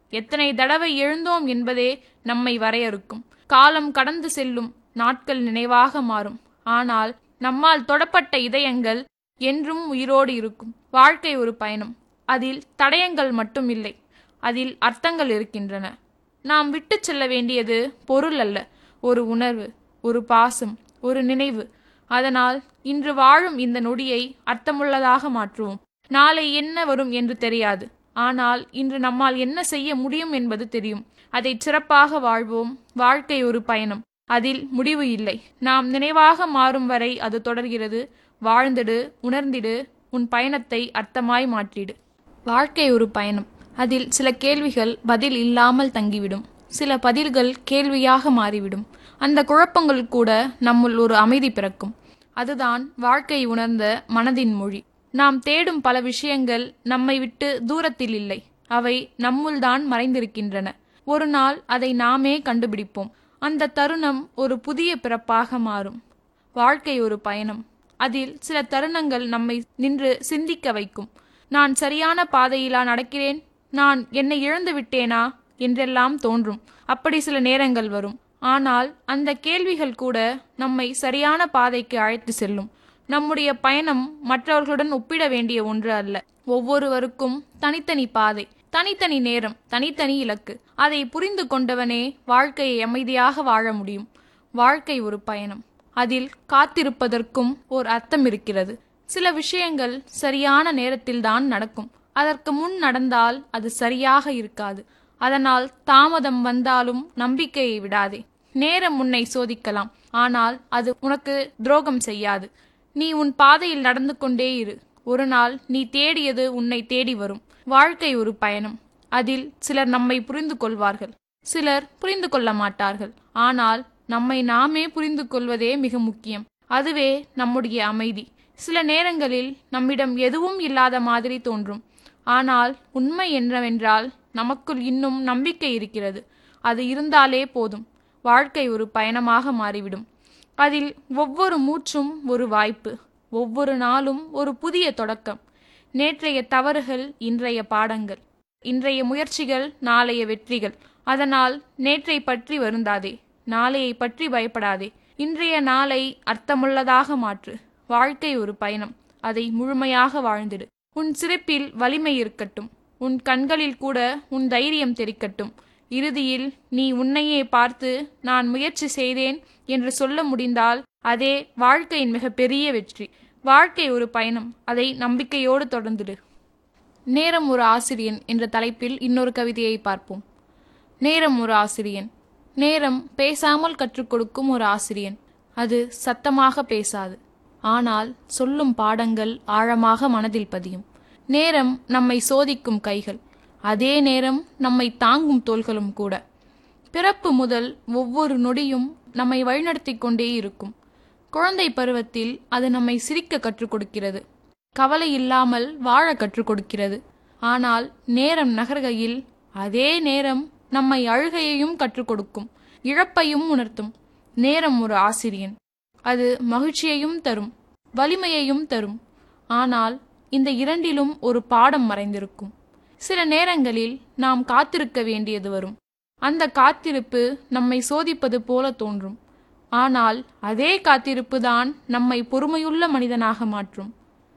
எத்தனை தடவை எழுந்தோம் என்பதே நம்மை வரையறுக்கும் காலம் கடந்து செல்லும் நாட்கள் நினைவாக மாறும் ஆனால் நம்மால் தொடப்பட்ட இதயங்கள் என்றும் உயிரோடு இருக்கும் வாழ்க்கை ஒரு பயணம் அதில் தடயங்கள் மட்டும் இல்லை அதில் அர்த்தங்கள் இருக்கின்றன நாம் விட்டு செல்ல வேண்டியது பொருள் அல்ல ஒரு உணர்வு ஒரு பாசம் ஒரு நினைவு அதனால் இன்று வாழும் இந்த நொடியை அர்த்தமுள்ளதாக மாற்றுவோம் நாளை என்ன வரும் என்று தெரியாது ஆனால் இன்று நம்மால் என்ன செய்ய முடியும் என்பது தெரியும் அதை சிறப்பாக வாழ்வோம் வாழ்க்கை ஒரு பயணம் அதில் முடிவு இல்லை நாம் நினைவாக மாறும் வரை அது தொடர்கிறது வாழ்ந்திடு உணர்ந்திடு உன் பயணத்தை அர்த்தமாய் மாற்றிடு வாழ்க்கை ஒரு பயணம் அதில் சில கேள்விகள் பதில் இல்லாமல் தங்கிவிடும் சில பதில்கள் கேள்வியாக மாறிவிடும் அந்த குழப்பங்கள் கூட நம்முள் ஒரு அமைதி பிறக்கும் அதுதான் வாழ்க்கை உணர்ந்த மனதின் மொழி நாம் தேடும் பல விஷயங்கள் நம்மை விட்டு தூரத்தில் இல்லை அவை நம்முள்தான் மறைந்திருக்கின்றன ஒரு நாள் அதை நாமே கண்டுபிடிப்போம் அந்த தருணம் ஒரு புதிய பிறப்பாக மாறும் வாழ்க்கை ஒரு பயணம் அதில் சில தருணங்கள் நம்மை நின்று சிந்திக்க வைக்கும் நான் சரியான பாதையிலா நடக்கிறேன் நான் என்னை இழந்து விட்டேனா என்றெல்லாம் தோன்றும் அப்படி சில நேரங்கள் வரும் ஆனால் அந்த கேள்விகள் கூட நம்மை சரியான பாதைக்கு அழைத்து செல்லும் நம்முடைய பயணம் மற்றவர்களுடன் ஒப்பிட வேண்டிய ஒன்று அல்ல ஒவ்வொருவருக்கும் தனித்தனி பாதை தனித்தனி நேரம் தனித்தனி இலக்கு அதை புரிந்து கொண்டவனே வாழ்க்கையை அமைதியாக வாழ முடியும் வாழ்க்கை ஒரு பயணம் அதில் காத்திருப்பதற்கும் ஓர் அர்த்தம் இருக்கிறது சில விஷயங்கள் சரியான நேரத்தில்தான் நடக்கும் அதற்கு முன் நடந்தால் அது சரியாக இருக்காது அதனால் தாமதம் வந்தாலும் நம்பிக்கையை விடாதே நேரம் உன்னை சோதிக்கலாம் ஆனால் அது உனக்கு துரோகம் செய்யாது நீ உன் பாதையில் நடந்து கொண்டே இரு ஒரு நாள் நீ தேடியது உன்னை தேடி வரும் வாழ்க்கை ஒரு பயணம் அதில் சிலர் நம்மை புரிந்து கொள்வார்கள் சிலர் புரிந்து கொள்ள மாட்டார்கள் ஆனால் நம்மை நாமே புரிந்து கொள்வதே மிக முக்கியம் அதுவே நம்முடைய அமைதி சில நேரங்களில் நம்மிடம் எதுவும் இல்லாத மாதிரி தோன்றும் ஆனால் உண்மை என்னவென்றால் நமக்குள் இன்னும் நம்பிக்கை இருக்கிறது அது இருந்தாலே போதும் வாழ்க்கை ஒரு பயணமாக மாறிவிடும் அதில் ஒவ்வொரு மூச்சும் ஒரு வாய்ப்பு ஒவ்வொரு நாளும் ஒரு புதிய தொடக்கம் நேற்றைய தவறுகள் இன்றைய பாடங்கள் இன்றைய முயற்சிகள் நாளைய வெற்றிகள் அதனால் நேற்றை பற்றி வருந்தாதே நாளையை பற்றி பயப்படாதே இன்றைய நாளை அர்த்தமுள்ளதாக மாற்று வாழ்க்கை ஒரு பயணம் அதை முழுமையாக வாழ்ந்திடு உன் சிரிப்பில் வலிமை இருக்கட்டும் உன் கண்களில் கூட உன் தைரியம் தெரிக்கட்டும் இறுதியில் நீ உன்னையே பார்த்து நான் முயற்சி செய்தேன் என்று சொல்ல முடிந்தால் அதே வாழ்க்கையின் மிக பெரிய வெற்றி வாழ்க்கை ஒரு பயணம் அதை நம்பிக்கையோடு தொடர்ந்திடு நேரம் ஒரு ஆசிரியன் என்ற தலைப்பில் இன்னொரு கவிதையை பார்ப்போம் நேரம் ஒரு ஆசிரியன் நேரம் பேசாமல் கற்றுக் கொடுக்கும் ஒரு ஆசிரியன் அது சத்தமாக பேசாது ஆனால் சொல்லும் பாடங்கள் ஆழமாக மனதில் பதியும் நேரம் நம்மை சோதிக்கும் கைகள் அதே நேரம் நம்மை தாங்கும் தோள்களும் கூட பிறப்பு முதல் ஒவ்வொரு நொடியும் நம்மை வழிநடத்தி கொண்டே இருக்கும் குழந்தை பருவத்தில் அது நம்மை சிரிக்க கற்றுக் கொடுக்கிறது கவலை இல்லாமல் வாழ கற்றுக் கொடுக்கிறது ஆனால் நேரம் நகர்கையில் அதே நேரம் நம்மை அழுகையையும் கற்றுக் கொடுக்கும் இழப்பையும் உணர்த்தும் நேரம் ஒரு ஆசிரியன் அது மகிழ்ச்சியையும் தரும் வலிமையையும் தரும் ஆனால் இந்த இரண்டிலும் ஒரு பாடம் மறைந்திருக்கும் சில நேரங்களில் நாம் காத்திருக்க வேண்டியது வரும் அந்த காத்திருப்பு நம்மை சோதிப்பது போல தோன்றும் ஆனால் அதே காத்திருப்பு தான் நம்மை பொறுமையுள்ள மனிதனாக மாற்றும்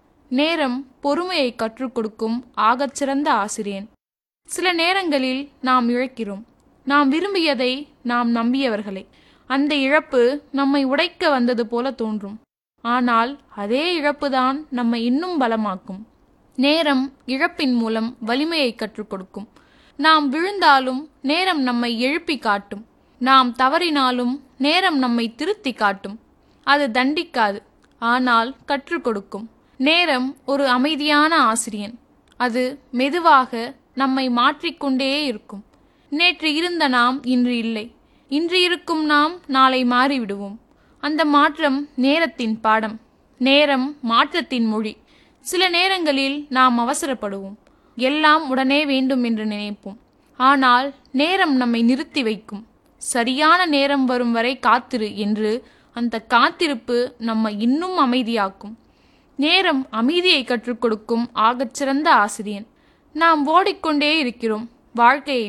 நேரம் பொறுமையை கற்றுக் கொடுக்கும் ஆகச்சிறந்த ஆசிரியன் சில நேரங்களில் நாம் இழக்கிறோம் நாம் விரும்பியதை நாம் நம்பியவர்களை அந்த இழப்பு நம்மை உடைக்க வந்தது போல தோன்றும் ஆனால் அதே இழப்புதான் நம்மை இன்னும் பலமாக்கும் நேரம் இழப்பின் மூலம் வலிமையை கற்றுக் கொடுக்கும் நாம் விழுந்தாலும் நேரம் நம்மை எழுப்பி காட்டும் நாம் தவறினாலும் நேரம் நம்மை திருத்தி காட்டும் அது தண்டிக்காது ஆனால் கற்றுக் கொடுக்கும் நேரம் ஒரு அமைதியான ஆசிரியன் அது மெதுவாக நம்மை மாற்றிக்கொண்டே இருக்கும் நேற்று இருந்த நாம் இன்று இல்லை இன்று இருக்கும் நாம் நாளை மாறிவிடுவோம் அந்த மாற்றம் நேரத்தின் பாடம் நேரம் மாற்றத்தின் மொழி சில நேரங்களில் நாம் அவசரப்படுவோம் எல்லாம் உடனே வேண்டும் என்று நினைப்போம் ஆனால் நேரம் நம்மை நிறுத்தி வைக்கும் சரியான நேரம் வரும் வரை காத்திரு என்று அந்த காத்திருப்பு நம்மை இன்னும் அமைதியாக்கும் நேரம் அமைதியை கற்றுக் கொடுக்கும் ஆகச்சிறந்த ஆசிரியன் நாம் ஓடிக்கொண்டே இருக்கிறோம் வாழ்க்கையை